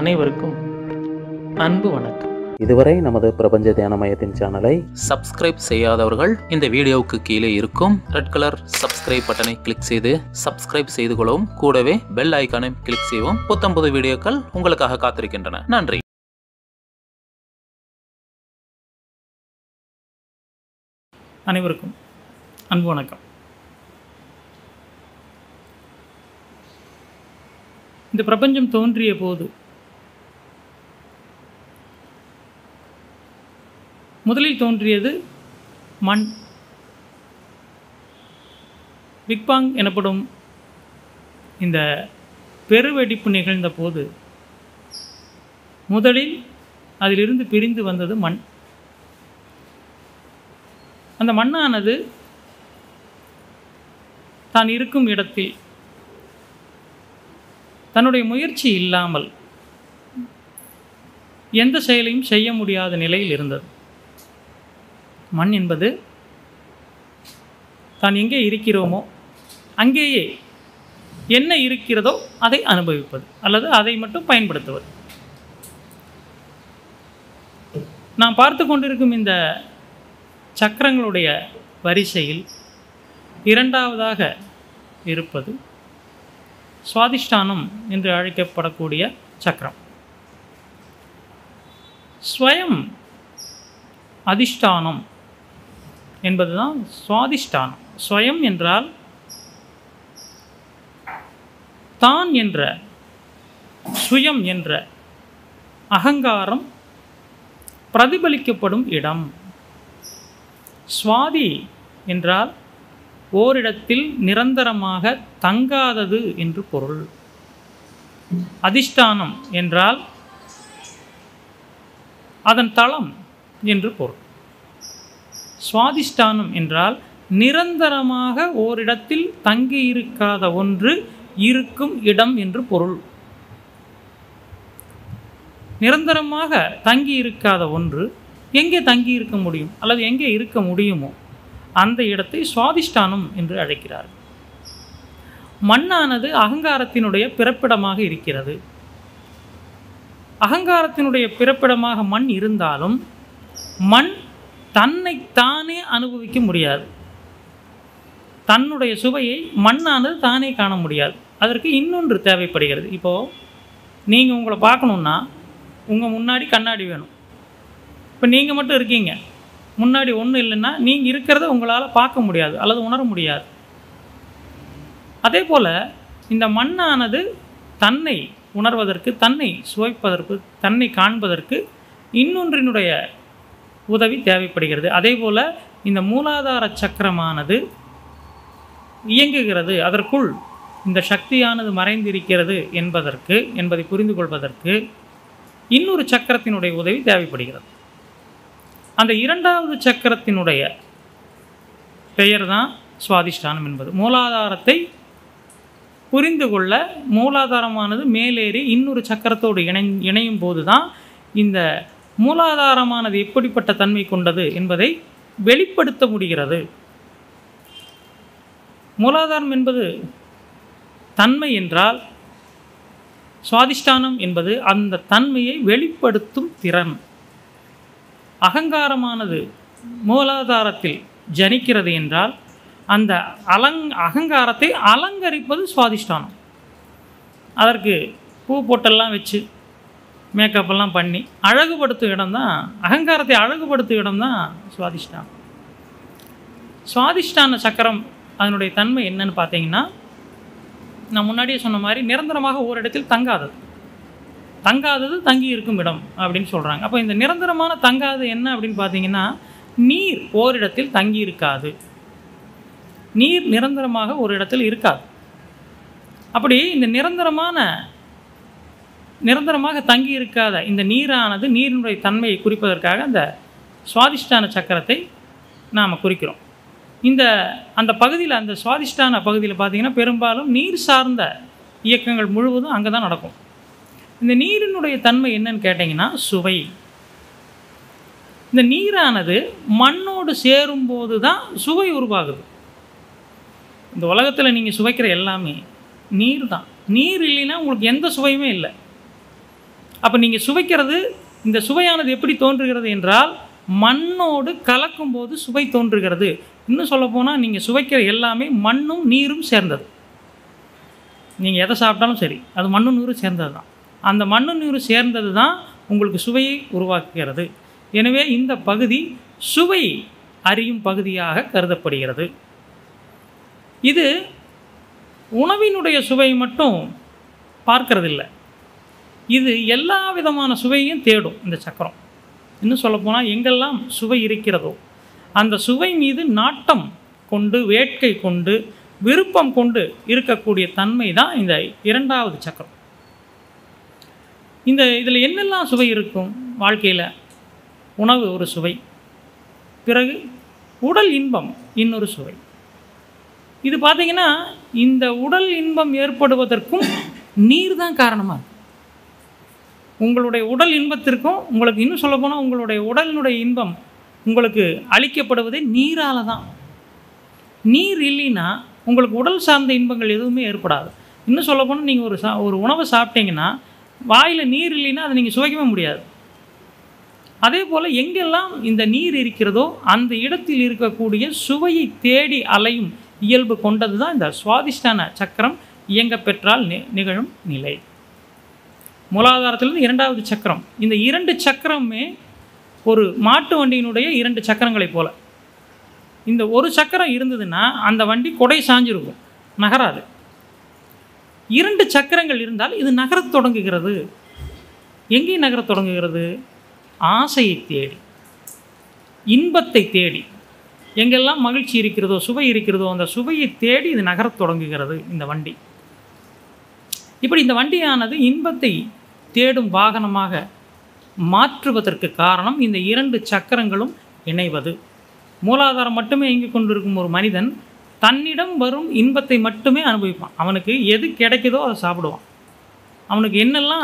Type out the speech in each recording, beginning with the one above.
அனைவருக்கும் அன்பு வணக்கம் இதுவரை நமது பிரபஞ்ச தியான மையத்தின் சேனலை சப்ஸ்கிரைப் செய்யாதவர்கள் இந்த வீடியோவுக்கு கீழே இருக்கும் ரெட் கலர் சப்ஸ்கிரைப் பட்டனை கிளிக் செய்து சப்ஸ்கிரைப் செய்து கொள்ளவும் கூடவே பெல் ஐக்கானை கிளிக் செய்யவும் புத்தம் புது வீடியோக்கள் உங்களுக்காக காத்திருக்கின்றன நன்றி அனைவருக்கும் அன்பு வணக்கம் இந்த பிரபஞ்சம் தோன்றிய போது முதலில் தோன்றியது மண் பிக்பாங் எனப்படும் இந்த பெருவெடிப்பு நிகழ்ந்த போது முதலில் அதிலிருந்து பிரிந்து வந்தது மண் அந்த மண்ணானது தான் இருக்கும் இடத்தில் தன்னுடைய முயற்சி இல்லாமல் எந்த செயலையும் செய்ய முடியாத நிலையில் இருந்தது மண் என்பது தான் எங்கே இருக்கிறோமோ அங்கேயே என்ன இருக்கிறதோ அதை அனுபவிப்பது அல்லது அதை மட்டும் பயன்படுத்துவது நாம் பார்த்து கொண்டிருக்கும் இந்த சக்கரங்களுடைய வரிசையில் இரண்டாவதாக இருப்பது சுவாதிஷ்டானம் என்று அழைக்கப்படக்கூடிய சக்கரம் ஸ்வயம் அதிஷ்டானம் என்பதுதான் சுவாதிஷ்டானம் ஸ்வயம் என்றால் தான் என்ற சுயம் என்ற அகங்காரம் பிரதிபலிக்கப்படும் இடம் சுவாதி என்றால் ஓரிடத்தில் நிரந்தரமாக தங்காதது என்று பொருள் அதிஷ்டானம் என்றால் அதன் தளம் என்று பொருள் சுவாதிஷ்டானம் என்றால் நிரந்தரமாக ஓரிடத்தில் தங்கியிருக்காத ஒன்று இருக்கும் இடம் என்று பொருள் நிரந்தரமாக தங்கி இருக்காத ஒன்று எங்கே தங்கி இருக்க முடியும் அல்லது எங்கே இருக்க முடியுமோ அந்த இடத்தை சுவாதிஷ்டானம் என்று அழைக்கிறார்கள் மண்ணானது அகங்காரத்தினுடைய பிறப்பிடமாக இருக்கிறது அகங்காரத்தினுடைய பிறப்பிடமாக மண் இருந்தாலும் மண் தன்னை தானே அனுபவிக்க முடியாது தன்னுடைய சுவையை மண்ணானது தானே காண முடியாது அதற்கு இன்னொன்று தேவைப்படுகிறது இப்போது நீங்கள் உங்களை பார்க்கணுன்னா உங்கள் முன்னாடி கண்ணாடி வேணும் இப்போ நீங்கள் மட்டும் இருக்கீங்க முன்னாடி ஒன்றும் இல்லைன்னா நீங்கள் இருக்கிறத உங்களால் பார்க்க முடியாது அல்லது உணர முடியாது அதே போல் இந்த மண்ணானது தன்னை உணர்வதற்கு தன்னை சுவைப்பதற்கு தன்னை காண்பதற்கு இன்னொன்றினுடைய உதவி தேவைப்படுகிறது அதே போல் இந்த மூலாதார சக்கரமானது இயங்குகிறது அதற்குள் இந்த சக்தியானது மறைந்திருக்கிறது என்பதற்கு என்பதை புரிந்து கொள்வதற்கு இன்னொரு சக்கரத்தினுடைய உதவி தேவைப்படுகிறது அந்த இரண்டாவது சக்கரத்தினுடைய பெயர் தான் சுவாதிஷ்டானம் என்பது மூலாதாரத்தை புரிந்து கொள்ள மூலாதாரமானது மேலேறி இன்னொரு சக்கரத்தோடு இணை இணையும் போது தான் இந்த மூலாதாரமானது எப்படிப்பட்ட தன்மை கொண்டது என்பதை வெளிப்படுத்த முடிகிறது மூலாதாரம் என்பது தன்மை என்றால் சுவாதிஷ்டானம் என்பது அந்த தன்மையை வெளிப்படுத்தும் திறன் அகங்காரமானது மூலாதாரத்தில் ஜனிக்கிறது என்றால் அந்த அலங் அகங்காரத்தை அலங்கரிப்பது சுவாதிஷ்டானம் அதற்கு பூ பொட்டெல்லாம் வச்சு மேக்கப்பெல்லாம் பண்ணி அழகுபடுத்தும் இடம் தான் அகங்காரத்தை அழகுபடுத்தும் இடம் தான் சுவாதிஷ்டானம் சுவாதிஷ்டான சக்கரம் அதனுடைய தன்மை என்னன்னு பார்த்தீங்கன்னா நான் முன்னாடியே சொன்ன மாதிரி நிரந்தரமாக ஓரிடத்தில் தங்காதது தங்காதது தங்கி இருக்கும் இடம் அப்படின்னு சொல்கிறாங்க அப்போ இந்த நிரந்தரமான தங்காது என்ன அப்படின்னு பார்த்தீங்கன்னா நீர் ஓரிடத்தில் தங்கி இருக்காது நீர் நிரந்தரமாக ஒரு இடத்தில் இருக்காது அப்படி இந்த நிரந்தரமான நிரந்தரமாக தங்கி இருக்காத இந்த நீரானது நீரினுடைய தன்மையை குறிப்பதற்காக அந்த சுவாதிஷ்டான சக்கரத்தை நாம் குறிக்கிறோம் இந்த அந்த பகுதியில் அந்த சுவாதிஷ்டான பகுதியில் பார்த்திங்கன்னா பெரும்பாலும் நீர் சார்ந்த இயக்கங்கள் முழுவதும் அங்கே தான் நடக்கும் இந்த நீரினுடைய தன்மை என்னன்னு கேட்டிங்கன்னா சுவை இந்த நீரானது மண்ணோடு சேரும்போது தான் சுவை உருவாகுது இந்த உலகத்தில் நீங்கள் சுவைக்கிற எல்லாமே நீர் தான் நீர் இல்லைன்னா உங்களுக்கு எந்த சுவையுமே இல்லை அப்போ நீங்கள் சுவைக்கிறது இந்த சுவையானது எப்படி தோன்றுகிறது என்றால் மண்ணோடு கலக்கும்போது சுவை தோன்றுகிறது இன்னும் சொல்லப்போனால் நீங்கள் சுவைக்கிற எல்லாமே மண்ணும் நீரும் சேர்ந்தது நீங்கள் எதை சாப்பிட்டாலும் சரி அது மண்ணும் நீரும் சேர்ந்தது தான் அந்த மண்ணும் நீரும் சேர்ந்தது தான் உங்களுக்கு சுவையை உருவாக்குகிறது எனவே இந்த பகுதி சுவை அறியும் பகுதியாக கருதப்படுகிறது இது உணவினுடைய சுவை மட்டும் பார்க்கறதில்ல இது எல்லா விதமான சுவையும் தேடும் இந்த சக்கரம் இன்னும் சொல்லப்போனால் எங்கெல்லாம் சுவை இருக்கிறதோ அந்த சுவை மீது நாட்டம் கொண்டு வேட்கை கொண்டு விருப்பம் கொண்டு இருக்கக்கூடிய தன்மை தான் இந்த இரண்டாவது சக்கரம் இந்த இதில் என்னெல்லாம் சுவை இருக்கும் வாழ்க்கையில் உணவு ஒரு சுவை பிறகு உடல் இன்பம் இன்னொரு சுவை இது பார்த்தீங்கன்னா இந்த உடல் இன்பம் ஏற்படுவதற்கும் நீர் தான் காரணமாக இருக்கு உங்களுடைய உடல் இன்பத்திற்கும் உங்களுக்கு இன்னும் சொல்லப்போனால் உங்களுடைய உடலினுடைய இன்பம் உங்களுக்கு அளிக்கப்படுவதே நீரால் தான் நீர் இல்லைன்னா உங்களுக்கு உடல் சார்ந்த இன்பங்கள் எதுவுமே ஏற்படாது இன்னும் சொல்லப்போனால் நீங்கள் ஒரு சா ஒரு உணவை சாப்பிட்டீங்கன்னா வாயில் நீர் இல்லைன்னா அதை நீங்கள் சுவைக்கவே முடியாது அதே போல் எங்கெல்லாம் இந்த நீர் இருக்கிறதோ அந்த இடத்தில் இருக்கக்கூடிய சுவையை தேடி அலையும் இயல்பு கொண்டது தான் இந்த சுவாதிஷ்டான சக்கரம் இயங்க பெற்றால் நி நிகழும் நிலை மூலாதாரத்திலிருந்து இரண்டாவது சக்கரம் இந்த இரண்டு சக்கரமே ஒரு மாட்டு வண்டியினுடைய இரண்டு சக்கரங்களைப் போல இந்த ஒரு சக்கரம் இருந்ததுன்னா அந்த வண்டி கொடை சாஞ்சிருக்கும் நகராது இரண்டு சக்கரங்கள் இருந்தால் இது நகரத் தொடங்குகிறது எங்கே நகரத் தொடங்குகிறது ஆசையை தேடி இன்பத்தை தேடி எங்கெல்லாம் மகிழ்ச்சி இருக்கிறதோ சுவை இருக்கிறதோ அந்த சுவையை தேடி இது நகரத் தொடங்குகிறது இந்த வண்டி இப்படி இந்த வண்டியானது இன்பத்தை தேடும் வாகனமாக மாற்றுவதற்கு காரணம் இந்த இரண்டு சக்கரங்களும் இணைவது மூலாதாரம் மட்டுமே இயங்கிக் கொண்டிருக்கும் ஒரு மனிதன் தன்னிடம் வரும் இன்பத்தை மட்டுமே அனுபவிப்பான் அவனுக்கு எது கிடைக்குதோ அதை சாப்பிடுவான் அவனுக்கு என்னெல்லாம்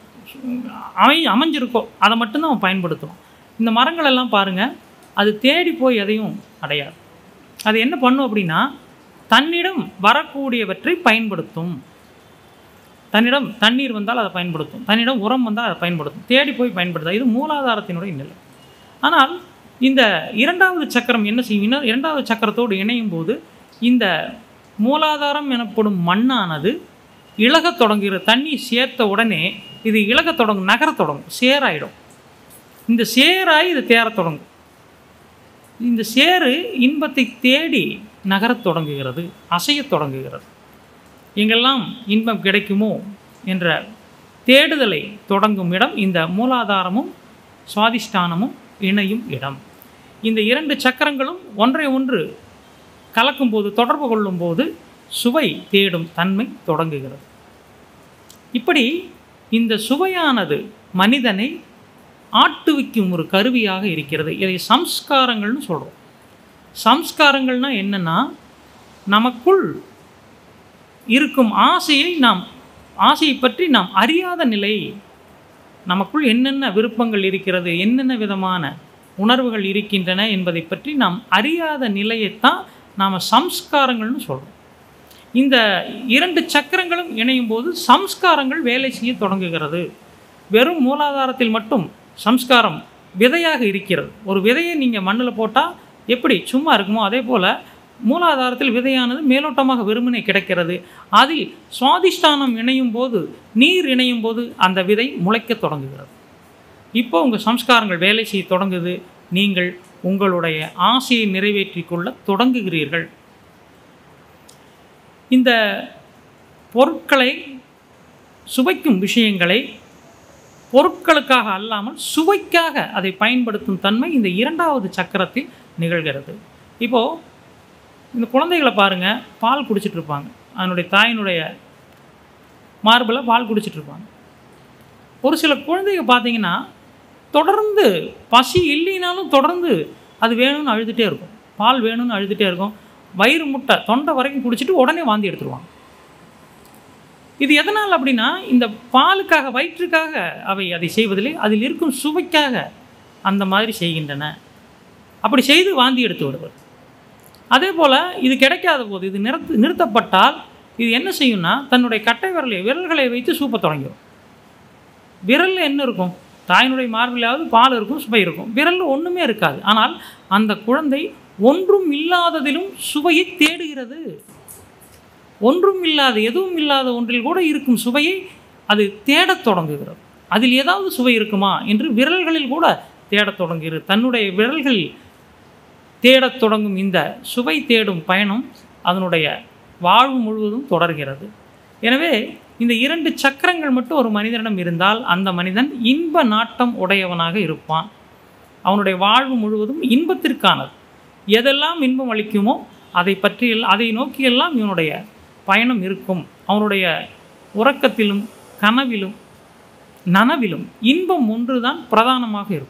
அமை அமைஞ்சிருக்கோ அதை மட்டும்தான் அவன் பயன்படுத்துவான் இந்த மரங்கள் எல்லாம் பாருங்கள் அது தேடி போய் எதையும் அடையாது அது என்ன பண்ணும் அப்படின்னா தன்னிடம் வரக்கூடியவற்றை பயன்படுத்தும் தன்னிடம் தண்ணீர் வந்தால் அதை பயன்படுத்தும் தன்னிடம் உரம் வந்தால் அதை பயன்படுத்தும் தேடி போய் பயன்படுத்தாது இது மூலாதாரத்தினுடைய நிலை ஆனால் இந்த இரண்டாவது சக்கரம் என்ன செய்யும் இன்னும் இரண்டாவது சக்கரத்தோடு இணையும் போது இந்த மூலாதாரம் எனப்படும் மண்ணானது இழகத் தொடங்குகிறது தண்ணி சேர்த்த உடனே இது இழகத் தொடங்கும் நகரத் தொடங்கும் சேராயிடும் இந்த சேராய் இது தேரத் தொடங்கும் இந்த சேரு இன்பத்தை தேடி நகரத் தொடங்குகிறது அசையத் தொடங்குகிறது எங்கெல்லாம் இன்பம் கிடைக்குமோ என்ற தேடுதலை தொடங்கும் இடம் இந்த மூலாதாரமும் சுவாதிஷ்டானமும் இணையும் இடம் இந்த இரண்டு சக்கரங்களும் ஒன்றை ஒன்று கலக்கும்போது தொடர்பு கொள்ளும்போது சுவை தேடும் தன்மை தொடங்குகிறது இப்படி இந்த சுவையானது மனிதனை ஆட்டுவிக்கும் ஒரு கருவியாக இருக்கிறது இதை சம்ஸ்காரங்கள்னு சொல்கிறோம் சம்ஸ்காரங்கள்னா என்னென்னா நமக்குள் இருக்கும் ஆசையை நாம் ஆசையை பற்றி நாம் அறியாத நிலை நமக்குள் என்னென்ன விருப்பங்கள் இருக்கிறது என்னென்ன விதமான உணர்வுகள் இருக்கின்றன என்பதை பற்றி நாம் அறியாத நிலையைத்தான் நாம் சம்ஸ்காரங்கள்னு சொல்கிறோம் இந்த இரண்டு சக்கரங்களும் இணையும் போது சம்ஸ்காரங்கள் வேலை செய்ய தொடங்குகிறது வெறும் மூலாதாரத்தில் மட்டும் சம்ஸ்காரம் விதையாக இருக்கிறது ஒரு விதையை நீங்கள் மண்ணில் போட்டால் எப்படி சும்மா இருக்குமோ அதே போல் மூலாதாரத்தில் விதையானது மேலோட்டமாக வெறுமனே கிடைக்கிறது அதில் சுவாதிஷ்டானம் இணையும் போது நீர் இணையும் போது அந்த விதை முளைக்க தொடங்குகிறது இப்போ உங்கள் சம்ஸ்காரங்கள் வேலை செய்ய தொடங்குது நீங்கள் உங்களுடைய ஆசையை நிறைவேற்றிக் கொள்ள தொடங்குகிறீர்கள் இந்த பொருட்களை சுவைக்கும் விஷயங்களை பொருட்களுக்காக அல்லாமல் சுவைக்காக அதை பயன்படுத்தும் தன்மை இந்த இரண்டாவது சக்கரத்தில் நிகழ்கிறது இப்போது இந்த குழந்தைகளை பாருங்கள் பால் குடிச்சிட்டு இருப்பாங்க அதனுடைய தாயினுடைய மார்பில் பால் குடிச்சிட்டு இருப்பாங்க ஒரு சில குழந்தைங்க பார்த்தீங்கன்னா தொடர்ந்து பசி இல்லைனாலும் தொடர்ந்து அது வேணும்னு அழுதுகிட்டே இருக்கும் பால் வேணும்னு அழுதுகிட்டே இருக்கும் வயிறு முட்டை தொண்டை வரைக்கும் குடிச்சிட்டு உடனே வாந்தி எடுத்துருவாங்க இது எதனால் அப்படின்னா இந்த பாலுக்காக வயிற்றுக்காக அவை அதை செய்வதில்லை அதில் இருக்கும் சுவைக்காக அந்த மாதிரி செய்கின்றன அப்படி செய்து வாந்தி எடுத்து விடுவது அதே போல் இது கிடைக்காத போது இது நிறுத்து நிறுத்தப்பட்டால் இது என்ன செய்யும்னா தன்னுடைய கட்டை விரலை விரல்களை வைத்து சூப்ப தொடங்கிடும் விரலில் என்ன இருக்கும் தாயினுடைய மார்பிலாவது பால் இருக்கும் சுவை இருக்கும் விரலில் ஒன்றுமே இருக்காது ஆனால் அந்த குழந்தை ஒன்றும் இல்லாததிலும் சுவையை தேடுகிறது ஒன்றும் இல்லாத எதுவும் இல்லாத ஒன்றில் கூட இருக்கும் சுவையை அது தேடத் தொடங்குகிறது அதில் ஏதாவது சுவை இருக்குமா என்று விரல்களில் கூட தேடத் தொடங்குகிறது தன்னுடைய விரல்களில் தேடத் தொடங்கும் இந்த சுவை தேடும் பயணம் அதனுடைய வாழ்வு முழுவதும் தொடர்கிறது எனவே இந்த இரண்டு சக்கரங்கள் மட்டும் ஒரு மனிதனிடம் இருந்தால் அந்த மனிதன் இன்ப நாட்டம் உடையவனாக இருப்பான் அவனுடைய வாழ்வு முழுவதும் இன்பத்திற்கானது எதெல்லாம் இன்பம் அளிக்குமோ அதை பற்றி அதை நோக்கியெல்லாம் இவனுடைய பயணம் இருக்கும் அவனுடைய உறக்கத்திலும் கனவிலும் நனவிலும் இன்பம் ஒன்றுதான் பிரதானமாக இருக்கும்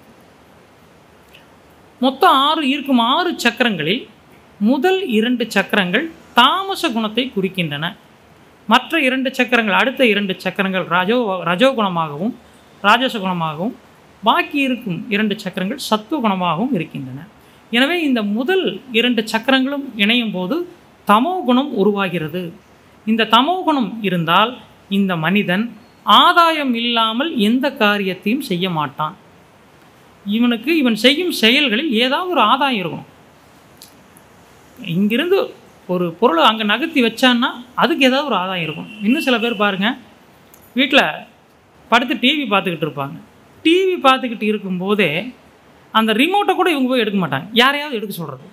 மொத்தம் ஆறு இருக்கும் ஆறு சக்கரங்களில் முதல் இரண்டு சக்கரங்கள் தாமச குணத்தை குறிக்கின்றன மற்ற இரண்டு சக்கரங்கள் அடுத்த இரண்டு சக்கரங்கள் ரஜோ ரஜோ குணமாகவும் ராஜச குணமாகவும் பாக்கி இருக்கும் இரண்டு சக்கரங்கள் சத்துவ குணமாகவும் இருக்கின்றன எனவே இந்த முதல் இரண்டு சக்கரங்களும் இணையும் போது தமோ குணம் உருவாகிறது இந்த தமோ குணம் இருந்தால் இந்த மனிதன் ஆதாயம் இல்லாமல் எந்த காரியத்தையும் செய்ய மாட்டான் இவனுக்கு இவன் செய்யும் செயல்களில் ஏதாவது ஒரு ஆதாயம் இருக்கணும் இங்கிருந்து ஒரு பொருளை அங்கே நகர்த்தி வச்சான்னா அதுக்கு ஏதாவது ஒரு ஆதாயம் இருக்கும் இன்னும் சில பேர் பாருங்கள் வீட்டில் படுத்து டிவி பார்த்துக்கிட்டு இருப்பாங்க டிவி பார்த்துக்கிட்டு இருக்கும்போதே அந்த ரிமோட்டை கூட இவங்க போய் எடுக்க மாட்டாங்க யாரையாவது எடுக்க சொல்கிறது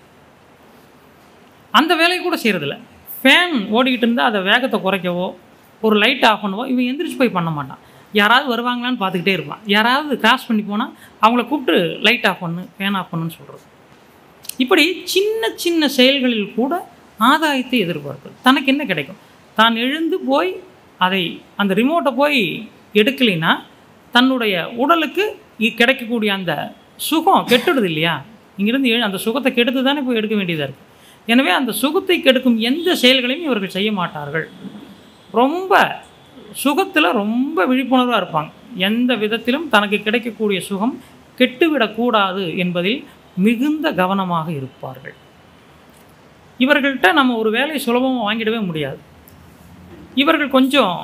அந்த வேலையை கூட செய்கிறதில்ல ஃபேன் ஓடிக்கிட்டு இருந்தால் அதை வேகத்தை குறைக்கவோ ஒரு லைட் ஆஃப் பண்ணவோ இவன் எந்திரிச்சு போய் பண்ண மாட்டான் யாராவது வருவாங்களான்னு பார்த்துக்கிட்டே இருப்பான் யாராவது கிராஸ் பண்ணி போனால் அவங்கள கூப்பிட்டு லைட் ஆஃப் பண்ணு ஃபேன் ஆஃப் பண்ணுன்னு சொல்கிறது இப்படி சின்ன சின்ன செயல்களில் கூட ஆதாயத்தை எதிர்பார்ப்பது தனக்கு என்ன கிடைக்கும் தான் எழுந்து போய் அதை அந்த ரிமோட்டை போய் எடுக்கலைன்னா தன்னுடைய உடலுக்கு இ- கிடைக்கக்கூடிய அந்த சுகம் கெட்டுடுது இல்லையா இங்கிருந்து எழு அந்த சுகத்தை கெடுத்து தானே போய் எடுக்க வேண்டியதாக இருக்குது எனவே அந்த சுகத்தை கெடுக்கும் எந்த செயல்களையும் இவர்கள் செய்ய மாட்டார்கள் ரொம்ப சுகத்தில் ரொம்ப விழிப்புணர்வாக இருப்பாங்க எந்த விதத்திலும் தனக்கு கிடைக்கக்கூடிய சுகம் கெட்டுவிடக்கூடாது என்பதில் மிகுந்த கவனமாக இருப்பார்கள் இவர்கள்ட்ட நம்ம ஒரு வேலையை சுலபமாக வாங்கிடவே முடியாது இவர்கள் கொஞ்சம்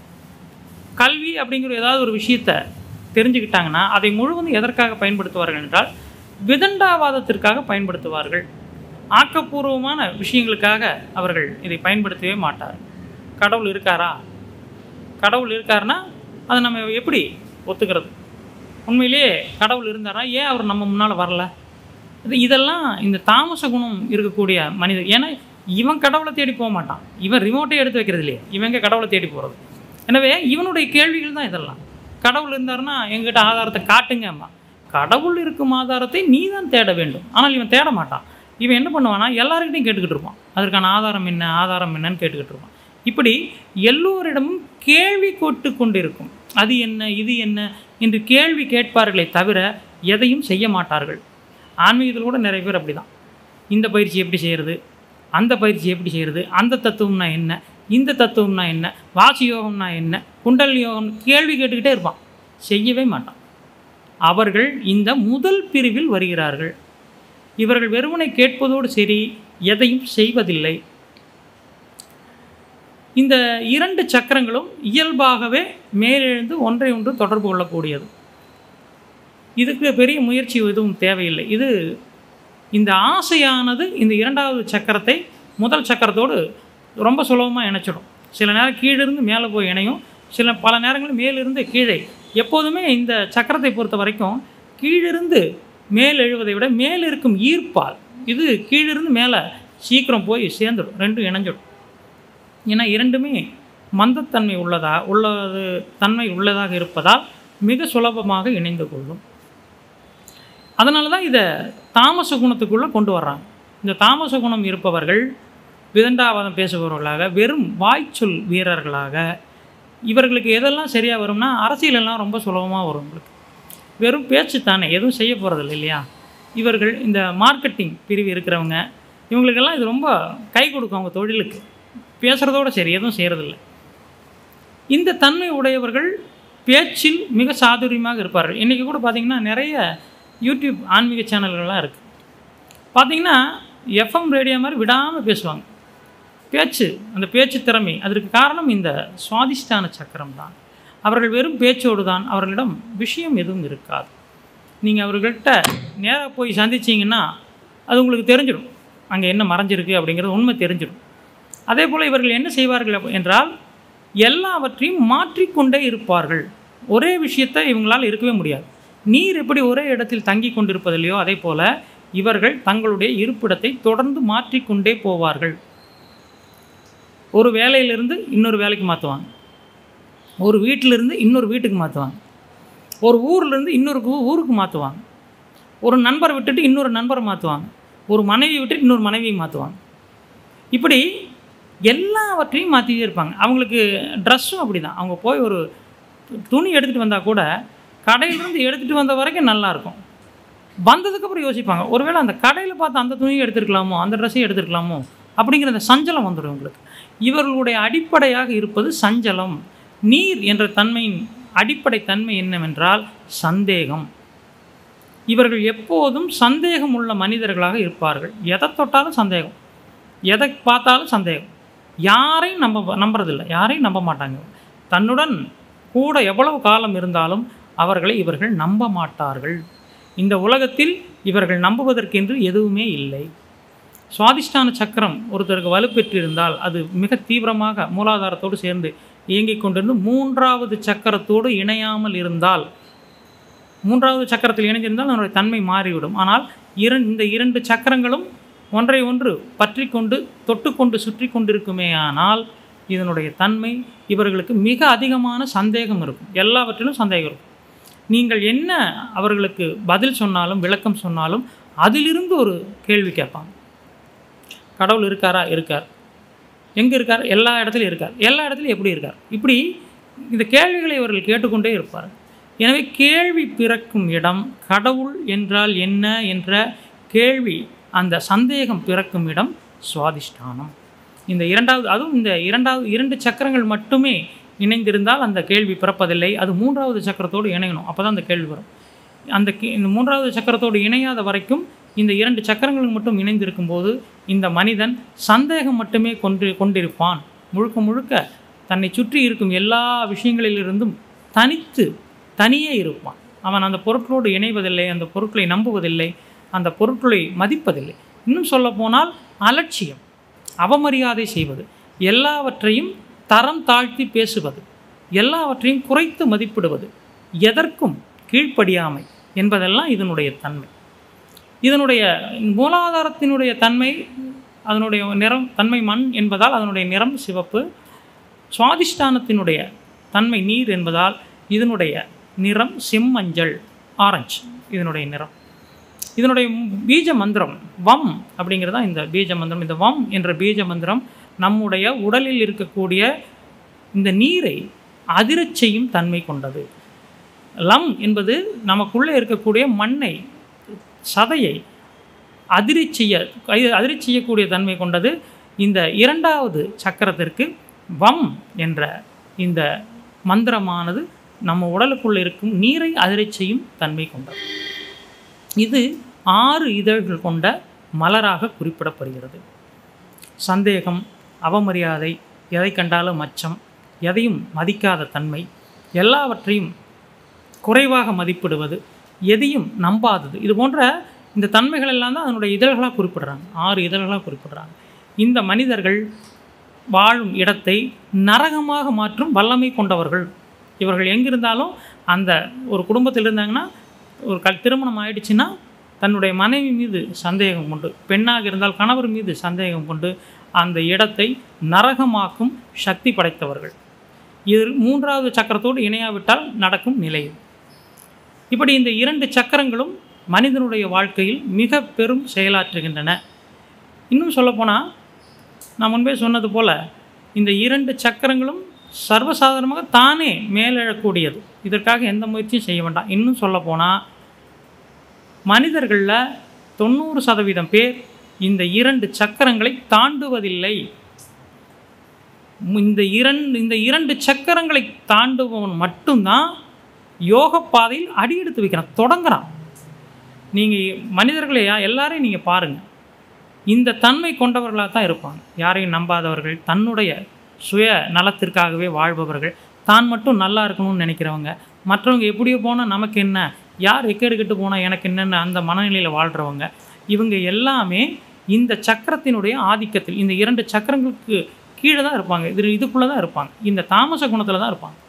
கல்வி அப்படிங்கிற ஏதாவது ஒரு விஷயத்தை தெரிஞ்சுக்கிட்டாங்கன்னா அதை முழுவதும் எதற்காக பயன்படுத்துவார்கள் என்றால் விதண்டாவாதத்திற்காக பயன்படுத்துவார்கள் ஆக்கப்பூர்வமான விஷயங்களுக்காக அவர்கள் இதை பயன்படுத்தவே மாட்டார் கடவுள் இருக்காரா கடவுள் இருக்காருன்னா அதை நம்ம எப்படி ஒத்துக்கிறது உண்மையிலேயே கடவுள் இருந்தாரா ஏன் அவர் நம்ம முன்னால் வரல இது இதெல்லாம் இந்த தாமச குணம் இருக்கக்கூடிய மனிதர் ஏன்னா இவன் கடவுளை தேடி போக மாட்டான் இவன் ரிமோட்டே எடுத்து வைக்கிறது இல்லையே இவங்க கடவுளை தேடி போகிறது எனவே இவனுடைய கேள்விகள் தான் இதெல்லாம் கடவுள் இருந்தாருன்னா எங்கிட்ட ஆதாரத்தை காட்டுங்கம்மா கடவுள் இருக்கும் ஆதாரத்தை நீ தான் தேட வேண்டும் ஆனால் இவன் தேட மாட்டான் இவன் என்ன பண்ணுவானா எல்லாருக்கிட்டையும் கேட்டுக்கிட்டு இருப்பான் அதற்கான ஆதாரம் என்ன ஆதாரம் என்னன்னு கேட்டுக்கிட்டு இருப்பான் இப்படி எல்லோரிடமும் கேள்வி கொட்டு கொண்டிருக்கும் அது என்ன இது என்ன என்று கேள்வி கேட்பார்களே தவிர எதையும் செய்ய மாட்டார்கள் ஆன்மீகத்தில் கூட நிறைய பேர் அப்படி தான் இந்த பயிற்சி எப்படி செய்கிறது அந்த பயிற்சி எப்படி செய்கிறது அந்த தத்துவம்னா என்ன இந்த தத்துவம்னா என்ன வாசி யோகம்னா என்ன குண்டல் யோகம் கேள்வி கேட்டுக்கிட்டே இருப்பான் செய்யவே மாட்டான் அவர்கள் இந்த முதல் பிரிவில் வருகிறார்கள் இவர்கள் வெறுமனை கேட்பதோடு சரி எதையும் செய்வதில்லை இந்த இரண்டு சக்கரங்களும் இயல்பாகவே மேலெழுந்து ஒன்றை ஒன்று தொடர்பு கொள்ளக்கூடியது இதுக்கு பெரிய முயற்சி எதுவும் தேவையில்லை இது இந்த ஆசையானது இந்த இரண்டாவது சக்கரத்தை முதல் சக்கரத்தோடு ரொம்ப சுலபமாக இணைச்சிடும் சில நேரம் கீழிருந்து மேலே போய் இணையும் சில பல நேரங்களில் மேலிருந்து கீழே எப்போதுமே இந்த சக்கரத்தை பொறுத்த வரைக்கும் கீழிருந்து மேல் எழுவதை விட மேல் இருக்கும் ஈர்ப்பால் இது கீழிருந்து மேலே சீக்கிரம் போய் சேர்ந்துடும் ரெண்டும் இணைஞ்சிடும் ஏன்னா இரண்டுமே மந்தத்தன்மை உள்ளதா உள்ளது தன்மை உள்ளதாக இருப்பதால் மிக சுலபமாக இணைந்து கொள்ளும் அதனால தான் இதை தாமச குணத்துக்குள்ளே கொண்டு வர்றாங்க இந்த தாமச குணம் இருப்பவர்கள் விதண்டாவாதம் பேசுபவர்களாக வெறும் வாய்ச்சொல் வீரர்களாக இவர்களுக்கு எதெல்லாம் சரியாக வரும்னா அரசியலெல்லாம் ரொம்ப சுலபமாக வரும் உங்களுக்கு வெறும் பேச்சு தானே எதுவும் செய்ய போகிறதில்ல இல்லையா இவர்கள் இந்த மார்க்கெட்டிங் பிரிவு இருக்கிறவங்க இவங்களுக்கெல்லாம் இது ரொம்ப கை கொடுக்கும் அவங்க தொழிலுக்கு பேசுகிறதோட சரி எதுவும் செய்கிறதில்ல இந்த தன்மை உடையவர்கள் பேச்சில் மிக சாதுரியமாக இருப்பார்கள் இன்றைக்கி கூட பார்த்திங்கன்னா நிறைய யூடியூப் ஆன்மீக சேனல்கள்லாம் இருக்குது பார்த்திங்கன்னா எஃப்எம் ரேடியோ மாதிரி விடாமல் பேசுவாங்க பேச்சு அந்த பேச்சு திறமை அதற்கு காரணம் இந்த சுவாதிஷ்டான சக்கரம் தான் அவர்கள் வெறும் பேச்சோடு தான் அவர்களிடம் விஷயம் எதுவும் இருக்காது நீங்கள் அவர்கள்ட்ட நேராக போய் சந்திச்சிங்கன்னா அது உங்களுக்கு தெரிஞ்சிடும் அங்கே என்ன மறைஞ்சிருக்கு அப்படிங்கிறது உண்மை தெரிஞ்சிடும் அதே போல் இவர்கள் என்ன செய்வார்கள் அப்ப- என்றால் எல்லாவற்றையும் மாற்றிக்கொண்டே இருப்பார்கள் ஒரே விஷயத்தை இவங்களால் இருக்கவே முடியாது நீர் எப்படி ஒரே இடத்தில் தங்கி கொண்டிருப்பதில்லையோ அதே போல் இவர்கள் தங்களுடைய இருப்பிடத்தை தொடர்ந்து மாற்றிக்கொண்டே போவார்கள் ஒரு வேலையிலிருந்து இன்னொரு வேலைக்கு மாற்றுவாங்க ஒரு வீட்டிலிருந்து இன்னொரு வீட்டுக்கு மாற்றுவாங்க ஒரு ஊர்லேருந்து இன்னொரு ஊ- ஊருக்கு மாற்றுவாங்க ஒரு நண்பரை விட்டுட்டு இன்னொரு நண்பரை மாற்றுவாங்க ஒரு மனைவி விட்டுட்டு இன்னொரு மனைவியை மாற்றுவாங்க இப்படி எல்லாவற்றையும் மாற்றிட்டே இருப்பாங்க அவங்களுக்கு ட்ரெஸ்ஸும் அப்படி தான் அவங்க போய் ஒரு துணி எடுத்துகிட்டு வந்தால் கூட கடையிலேருந்து எடுத்துகிட்டு வந்த வரைக்கும் நல்லாயிருக்கும் வந்ததுக்கப்புறம் யோசிப்பாங்க ஒருவேளை அந்த கடையில் பார்த்து அந்த துணியை எடுத்துருக்கலாமோ அந்த ட்ரெஸ்ஸையும் எடுத்துருக்கலாமோ அப்படிங்கிற அந்த சஞ்சலம் வந்துடும் உங்களுக்கு இவர்களுடைய அடிப்படையாக இருப்பது சஞ்சலம் நீர் என்ற தன்மையின் அடிப்படை தன்மை என்னவென்றால் சந்தேகம் இவர்கள் எப்போதும் சந்தேகம் உள்ள மனிதர்களாக இருப்பார்கள் எதை தொட்டாலும் சந்தேகம் எதை பார்த்தாலும் சந்தேகம் யாரையும் நம்ப நம்புறதில்லை யாரையும் நம்ப மாட்டாங்க தன்னுடன் கூட எவ்வளவு காலம் இருந்தாலும் அவர்களை இவர்கள் நம்ப மாட்டார்கள் இந்த உலகத்தில் இவர்கள் நம்புவதற்கென்று எதுவுமே இல்லை சுவாதிஷ்டான சக்கரம் ஒருத்தருக்கு வலுப்பெற்றிருந்தால் அது மிக தீவிரமாக மூலாதாரத்தோடு சேர்ந்து இயங்கிக் கொண்டிருந்து மூன்றாவது சக்கரத்தோடு இணையாமல் இருந்தால் மூன்றாவது சக்கரத்தில் இணைந்திருந்தால் அதனுடைய தன்மை மாறிவிடும் ஆனால் இரண் இந்த இரண்டு சக்கரங்களும் ஒன்றை ஒன்று பற்றி கொண்டு தொட்டுக்கொண்டு சுற்றி கொண்டிருக்குமே ஆனால் இதனுடைய தன்மை இவர்களுக்கு மிக அதிகமான சந்தேகம் இருக்கும் எல்லாவற்றிலும் சந்தேகம் இருக்கும் நீங்கள் என்ன அவர்களுக்கு பதில் சொன்னாலும் விளக்கம் சொன்னாலும் அதிலிருந்து ஒரு கேள்வி கேட்பாங்க கடவுள் இருக்காரா இருக்கார் எங்கே இருக்கார் எல்லா இடத்துலையும் இருக்கார் எல்லா இடத்துலையும் எப்படி இருக்கார் இப்படி இந்த கேள்விகளை இவர்கள் கேட்டுக்கொண்டே இருப்பார் எனவே கேள்வி பிறக்கும் இடம் கடவுள் என்றால் என்ன என்ற கேள்வி அந்த சந்தேகம் பிறக்கும் இடம் சுவாதிஷ்டானம் இந்த இரண்டாவது அதுவும் இந்த இரண்டாவது இரண்டு சக்கரங்கள் மட்டுமே இணைந்திருந்தால் அந்த கேள்வி பிறப்பதில்லை அது மூன்றாவது சக்கரத்தோடு இணையணும் அப்போ தான் அந்த கேள்வி வரும் அந்த கே- இந்த மூன்றாவது சக்கரத்தோடு இணையாத வரைக்கும் இந்த இரண்டு சக்கரங்கள் மட்டும் இணைந்திருக்கும் போது இந்த மனிதன் சந்தேகம் மட்டுமே கொண்டு கொண்டிருப்பான் முழுக்க முழுக்க தன்னை சுற்றி இருக்கும் எல்லா விஷயங்களிலிருந்தும் தனித்து தனியே இருப்பான் அவன் அந்த பொருட்களோடு இணைவதில்லை அந்த பொருட்களை நம்புவதில்லை அந்த பொருட்களை மதிப்பதில்லை இன்னும் சொல்லப்போனால் அலட்சியம் அவமரியாதை செய்வது எல்லாவற்றையும் தரம் தாழ்த்தி பேசுவது எல்லாவற்றையும் குறைத்து மதிப்பிடுவது எதற்கும் கீழ்ப்படியாமை என்பதெல்லாம் இதனுடைய தன்மை இதனுடைய மூலாதாரத்தினுடைய தன்மை அதனுடைய நிறம் தன்மை மண் என்பதால் அதனுடைய நிறம் சிவப்பு சுவாதிஷ்டானத்தினுடைய தன்மை நீர் என்பதால் இதனுடைய நிறம் செம்மஞ்சள் ஆரஞ்சு இதனுடைய நிறம் இதனுடைய பீஜ மந்திரம் வம் அப்படிங்கிறது தான் இந்த பீஜ மந்திரம் இந்த வம் என்ற பீஜ மந்திரம் நம்முடைய உடலில் இருக்கக்கூடிய இந்த நீரை அதிரச் செய்யும் தன்மை கொண்டது லம் என்பது நமக்குள்ளே இருக்கக்கூடிய மண்ணை சதையை அதிரச் செய்ய அதிரச் செய்யக்கூடிய தன்மை கொண்டது இந்த இரண்டாவது சக்கரத்திற்கு வம் என்ற இந்த மந்திரமானது நம்ம உடலுக்குள்ளே இருக்கும் நீரை அதிரச் செய்யும் தன்மை கொண்டது இது ஆறு இதழ்கள் கொண்ட மலராக குறிப்பிடப்படுகிறது சந்தேகம் அவமரியாதை எதை கண்டாலும் அச்சம் எதையும் மதிக்காத தன்மை எல்லாவற்றையும் குறைவாக மதிப்பிடுவது எதையும் நம்பாதது இது போன்ற இந்த தன்மைகள் எல்லாம் தான் அதனுடைய இதழ்களாக குறிப்பிடுறாங்க ஆறு இதழ்களாக குறிப்பிடுறாங்க இந்த மனிதர்கள் வாழும் இடத்தை நரகமாக மாற்றும் வல்லமை கொண்டவர்கள் இவர்கள் எங்கிருந்தாலும் அந்த ஒரு குடும்பத்தில் இருந்தாங்கன்னா ஒரு கல் திருமணம் ஆயிடுச்சுன்னா தன்னுடைய மனைவி மீது சந்தேகம் கொண்டு பெண்ணாக இருந்தால் கணவர் மீது சந்தேகம் கொண்டு அந்த இடத்தை நரகமாக்கும் சக்தி படைத்தவர்கள் இது மூன்றாவது சக்கரத்தோடு இணையாவிட்டால் நடக்கும் நிலை இது. இப்படி இந்த இரண்டு சக்கரங்களும் மனிதனுடைய வாழ்க்கையில் மிக பெரும் செயலாற்றுகின்றன இன்னும் சொல்லப்போனால் நான் முன்பே சொன்னது போல் இந்த இரண்டு சக்கரங்களும் சர்வசாதாரணமாக தானே மேலெழக்கூடியது இதற்காக எந்த முயற்சியும் செய்ய வேண்டாம் இன்னும் சொல்லப்போனால் மனிதர்களில் தொண்ணூறு சதவீதம் பேர் இந்த இரண்டு சக்கரங்களை தாண்டுவதில்லை இந்த இரண்டு இந்த இரண்டு சக்கரங்களை தாண்டுபவன் மட்டும்தான் யோக பாதையில் அடி எடுத்து வைக்கிறான் தொடங்குறான் நீங்கள் மனிதர்களையா எல்லாரையும் நீங்கள் பாருங்கள் இந்த தன்மை கொண்டவர்களாக தான் இருப்பாங்க யாரையும் நம்பாதவர்கள் தன்னுடைய சுய நலத்திற்காகவே வாழ்பவர்கள் தான் மட்டும் நல்லா இருக்கணும்னு நினைக்கிறவங்க மற்றவங்க எப்படியோ போனால் நமக்கு என்ன யார் எக்கேடு கெட்டு போனால் எனக்கு என்னென்ன அந்த மனநிலையில் வாழ்கிறவங்க இவங்க எல்லாமே இந்த சக்கரத்தினுடைய ஆதிக்கத்தில் இந்த இரண்டு சக்கரங்களுக்கு கீழே தான் இருப்பாங்க இது இதுக்குள்ளே தான் இருப்பாங்க இந்த தாமச குணத்தில் தான் இருப்பாங்க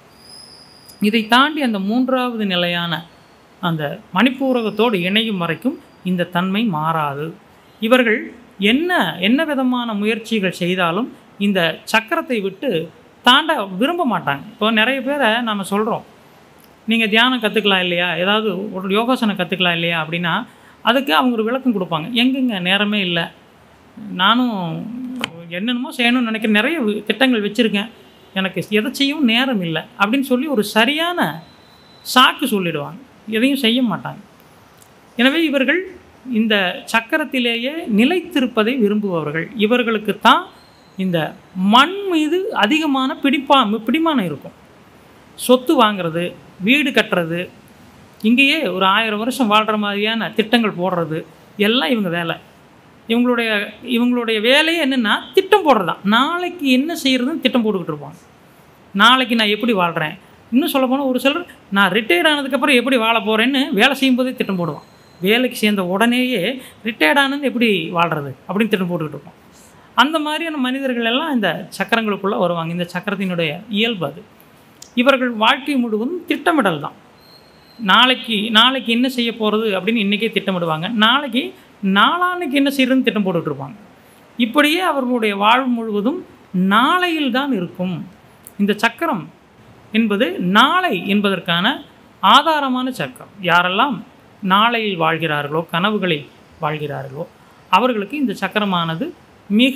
இதை தாண்டி அந்த மூன்றாவது நிலையான அந்த மணிப்பூரகத்தோடு இணையும் வரைக்கும் இந்த தன்மை மாறாது இவர்கள் என்ன என்ன விதமான முயற்சிகள் செய்தாலும் இந்த சக்கரத்தை விட்டு தாண்ட விரும்ப மாட்டாங்க இப்போ நிறைய பேரை நம்ம சொல்கிறோம் நீங்கள் தியானம் கற்றுக்கலாம் இல்லையா ஏதாவது ஒரு யோகாசனம் கற்றுக்கலாம் இல்லையா அப்படின்னா அதுக்கு அவங்க ஒரு விளக்கம் கொடுப்பாங்க எங்கெங்க நேரமே இல்லை நானும் என்னென்னமோ செய்யணும்னு நினைக்கிற நிறைய வி- திட்டங்கள் வச்சுருக்கேன் எனக்கு எதை செய்யவும் நேரம் இல்லை அப்படின்னு சொல்லி ஒரு சரியான சாக்கு சொல்லிடுவாங்க எதையும் செய்ய மாட்டாங்க எனவே இவர்கள் இந்த சக்கரத்திலேயே நிலைத்திருப்பதை விரும்புபவர்கள் இவர்களுக்கு தான் இந்த மண் மீது அதிகமான பிடிப்பா பிடிமானம் இருக்கும் சொத்து வாங்குறது வீடு கட்டுறது இங்கேயே ஒரு ஆயிரம் வருஷம் வாழ்கிற மாதிரியான திட்டங்கள் போடுறது எல்லாம் இவங்க வேலை இவங்களுடைய இவங்களுடைய வேலையே என்னென்னா திட்டம் போடுறது தான் நாளைக்கு என்ன செய்கிறதுன்னு திட்டம் போட்டுக்கிட்டு இருப்பாங்க நாளைக்கு நான் எப்படி வாழ்கிறேன் இன்னும் சொல்ல போனால் ஒரு சிலர் நான் ரிட்டையர்ட் ஆனதுக்கப்புறம் எப்படி வாழ போகிறேன்னு வேலை செய்யும்போதே திட்டம் போடுவான் வேலைக்கு சேர்ந்த உடனேயே ரிட்டையர்ட் ஆனது எப்படி வாழ்கிறது அப்படின்னு திட்டம் போட்டுக்கிட்டு இருப்போம் அந்த மாதிரியான மனிதர்கள் எல்லாம் இந்த சக்கரங்களுக்குள்ளே வருவாங்க இந்த சக்கரத்தினுடைய இயல்பு அது இவர்கள் வாழ்க்கை முழுவதும் திட்டமிடல் தான் நாளைக்கு நாளைக்கு என்ன செய்ய போகிறது அப்படின்னு இன்றைக்கே திட்டமிடுவாங்க நாளைக்கு நாளான்னைக்கு என்ன செய்யறதுன்னு திட்டம் போட்டுட்டு இருப்பாங்க இப்படியே அவர்களுடைய வாழ்வு முழுவதும் நாளையில் தான் இருக்கும் இந்த சக்கரம் என்பது நாளை என்பதற்கான ஆதாரமான சக்கரம் யாரெல்லாம் நாளையில் வாழ்கிறார்களோ கனவுகளில் வாழ்கிறார்களோ அவர்களுக்கு இந்த சக்கரமானது மிக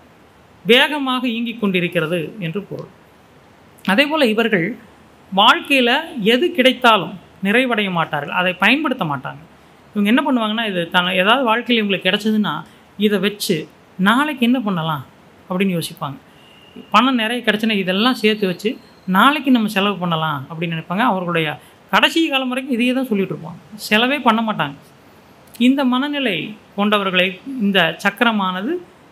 வேகமாக இயங்கிக் கொண்டிருக்கிறது என்று பொருள் அதே போல் இவர்கள் வாழ்க்கையில் எது கிடைத்தாலும் நிறைவடைய மாட்டார்கள் அதை பயன்படுத்த மாட்டாங்க இவங்க என்ன பண்ணுவாங்கன்னா இது தன ஏதாவது வாழ்க்கையில் இவங்களுக்கு கிடைச்சதுன்னா இதை வச்சு நாளைக்கு என்ன பண்ணலாம் அப்படின்னு யோசிப்பாங்க பணம் நிறைய கிடச்சுன்னா இதெல்லாம் சேர்த்து வச்சு நாளைக்கு நம்ம செலவு பண்ணலாம் அப்படின்னு நினைப்பாங்க அவர்களுடைய கடைசி காலம் வரைக்கும் இதையே தான் சொல்லிட்டு இருப்பாங்க செலவே பண்ண மாட்டாங்க இந்த மனநிலை கொண்டவர்களை இந்த சக்கரமானது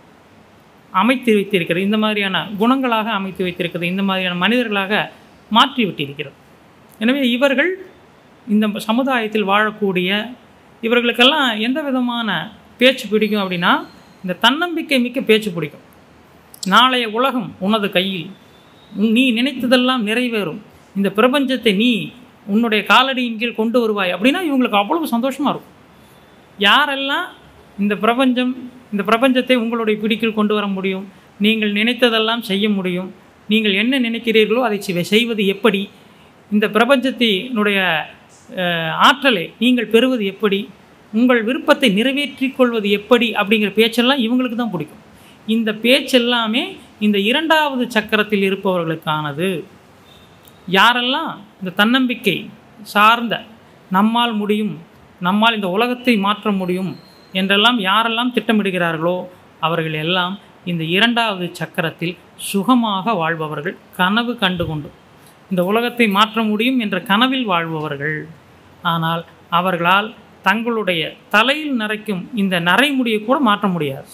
அமைத்து வைத்திருக்கிறது இந்த மாதிரியான குணங்களாக அமைத்து வைத்திருக்கிறது இந்த மாதிரியான மனிதர்களாக மாற்றி விட்டிருக்கிறது எனவே இவர்கள் இந்த சமுதாயத்தில் வாழக்கூடிய இவர்களுக்கெல்லாம் எந்த விதமான பேச்சு பிடிக்கும் அப்படின்னா இந்த தன்னம்பிக்கை மிக்க பேச்சு பிடிக்கும் நாளைய உலகம் உனது கையில் உன் நீ நினைத்ததெல்லாம் நிறைவேறும் இந்த பிரபஞ்சத்தை நீ உன்னுடைய காலடியின் கீழ் கொண்டு வருவாய் அப்படின்னா இவங்களுக்கு அவ்வளவு சந்தோஷமாக இருக்கும் யாரெல்லாம் இந்த பிரபஞ்சம் இந்த பிரபஞ்சத்தை உங்களுடைய பிடிக்கில் கொண்டு வர முடியும் நீங்கள் நினைத்ததெல்லாம் செய்ய முடியும் நீங்கள் என்ன நினைக்கிறீர்களோ அதை செய்- செய்வது எப்படி இந்த பிரபஞ்சத்தினுடைய அஹ், ஆற்றலை நீங்கள் பெறுவது எப்படி உங்கள் விருப்பத்தை நிறைவேற்றிக் கொள்வது எப்படி அப்படிங்கிற பேச்செல்லாம் இவங்களுக்கு தான் பிடிக்கும் இந்த பேச்செல்லாமே இந்த இரண்டாவது சக்கரத்தில் இருப்பவர்களுக்கானது யாரெல்லாம் இந்த தன்னம்பிக்கை சார்ந்த நம்மால் முடியும் நம்மால் இந்த உலகத்தை மாற்ற முடியும் என்றெல்லாம் யாரெல்லாம் திட்டமிடுகிறார்களோ அவர்கள் எல்லாம் இந்த இரண்டாவது சக்கரத்தில் சுகமாக வாழ்பவர்கள் கனவு கண்டு கொண்டு இந்த உலகத்தை மாற்ற முடியும் என்ற கனவில் வாழ்பவர்கள் ஆனால் அவர்களால் தங்களுடைய தலையில் நரைக்கும் இந்த நரைமுடியை கூட மாற்ற முடியாது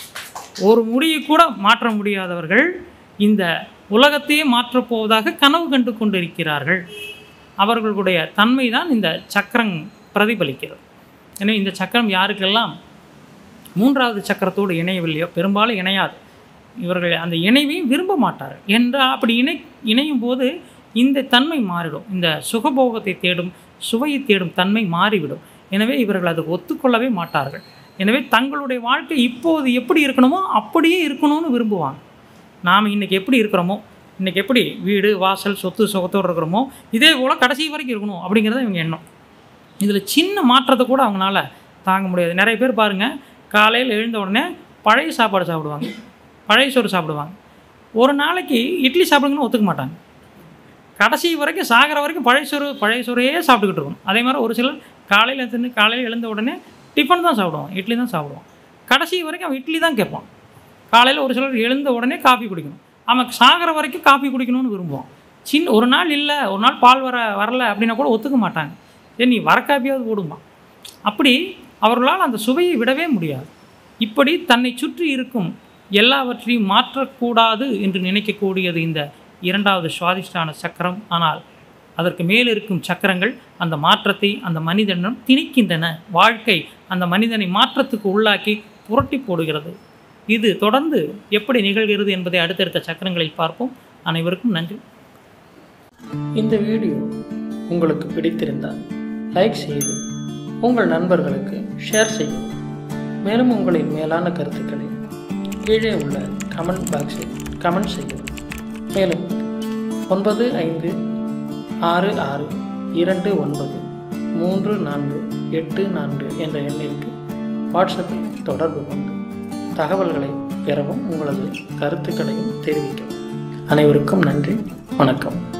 ஒரு முடியை கூட மாற்ற முடியாதவர்கள் இந்த உலகத்தையே மாற்றப் போவதாக கனவு கண்டு கொண்டிருக்கிறார்கள் அவர்களுடைய தன்மை தான் இந்த சக்கரம் பிரதிபலிக்கிறது எனவே இந்த சக்கரம் யாருக்கெல்லாம் மூன்றாவது சக்கரத்தோடு இணையவில்லையோ பெரும்பாலும் இணையாது இவர்கள் அந்த இணைவையும் விரும்ப மாட்டார்கள் என்றால் அப்படி இணை இணையும் போது இந்த தன்மை மாறிடும் இந்த சுகபோகத்தை தேடும் சுவையை தேடும் தன்மை மாறிவிடும் எனவே இவர்கள் அதுக்கு ஒத்துக்கொள்ளவே மாட்டார்கள் எனவே தங்களுடைய வாழ்க்கை இப்போது எப்படி இருக்கணுமோ அப்படியே இருக்கணும்னு விரும்புவாங்க நாம் இன்றைக்கி எப்படி இருக்கிறோமோ இன்றைக்கி எப்படி வீடு வாசல் சொத்து சுகத்தோடு இருக்கிறோமோ இதே போல் கடைசி வரைக்கும் இருக்கணும் அப்படிங்கிறது இவங்க எண்ணம் இதில் சின்ன மாற்றத்தை கூட அவங்களால தாங்க முடியாது நிறைய பேர் பாருங்கள் காலையில் எழுந்த உடனே பழைய சாப்பாடு சாப்பிடுவாங்க பழைய சோறு சாப்பிடுவாங்க ஒரு நாளைக்கு இட்லி சாப்பிடுங்கன்னு ஒத்துக்க மாட்டாங்க கடைசி வரைக்கும் சாகிற வரைக்கும் பழைய சோறு பழைய சோறையே சாப்பிட்டுக்கிட்டு இருக்கணும் அதே மாதிரி ஒரு சிலர் காலையில் தின்னு காலையில் எழுந்த உடனே டிஃபன் தான் சாப்பிடுவான் இட்லி தான் சாப்பிடுவான் கடைசி வரைக்கும் அவன் இட்லி தான் கேட்பான் காலையில் ஒரு சிலர் எழுந்த உடனே காஃபி குடிக்கணும் அவன் சாகிற வரைக்கும் காஃபி குடிக்கணும்னு விரும்புவான் சின்ன ஒரு நாள் இல்லை ஒரு நாள் பால் வர வரல அப்படின்னா கூட ஒத்துக்க மாட்டாங்க சரி நீ வர காப்பியாவது போடுமா அப்படி அவர்களால் அந்த சுவையை விடவே முடியாது இப்படி தன்னை சுற்றி இருக்கும் எல்லாவற்றையும் மாற்றக்கூடாது என்று நினைக்கக்கூடியது இந்த இரண்டாவது சுவாதிஷ்டான சக்கரம் ஆனால் அதற்கு மேல் இருக்கும் சக்கரங்கள் அந்த மாற்றத்தை அந்த மனிதனிடம் திணிக்கின்றன வாழ்க்கை அந்த மனிதனை மாற்றத்துக்கு உள்ளாக்கி புரட்டி போடுகிறது இது தொடர்ந்து எப்படி நிகழ்கிறது என்பதை அடுத்தடுத்த சக்கரங்களில் பார்ப்போம் அனைவருக்கும் நன்றி இந்த வீடியோ உங்களுக்கு பிடித்திருந்தால் லைக் செய்து உங்கள் நண்பர்களுக்கு ஷேர் செய்யவும் மேலும் உங்களின் மேலான கருத்துக்களை கீழே உள்ள கமெண்ட் பாக்ஸில் கமெண்ட் செய்யவும் மேலும் ஒன்பது ஐந்து ஆறு ஆறு இரண்டு ஒன்பது மூன்று நான்கு எட்டு நான்கு என்ற எண்ணிற்கு வாட்ஸ்அப்பில் தொடர்பு கொண்டு தகவல்களை பெறவும் உங்களது கருத்துக்களையும் தெரிவிக்கவும் அனைவருக்கும் நன்றி வணக்கம்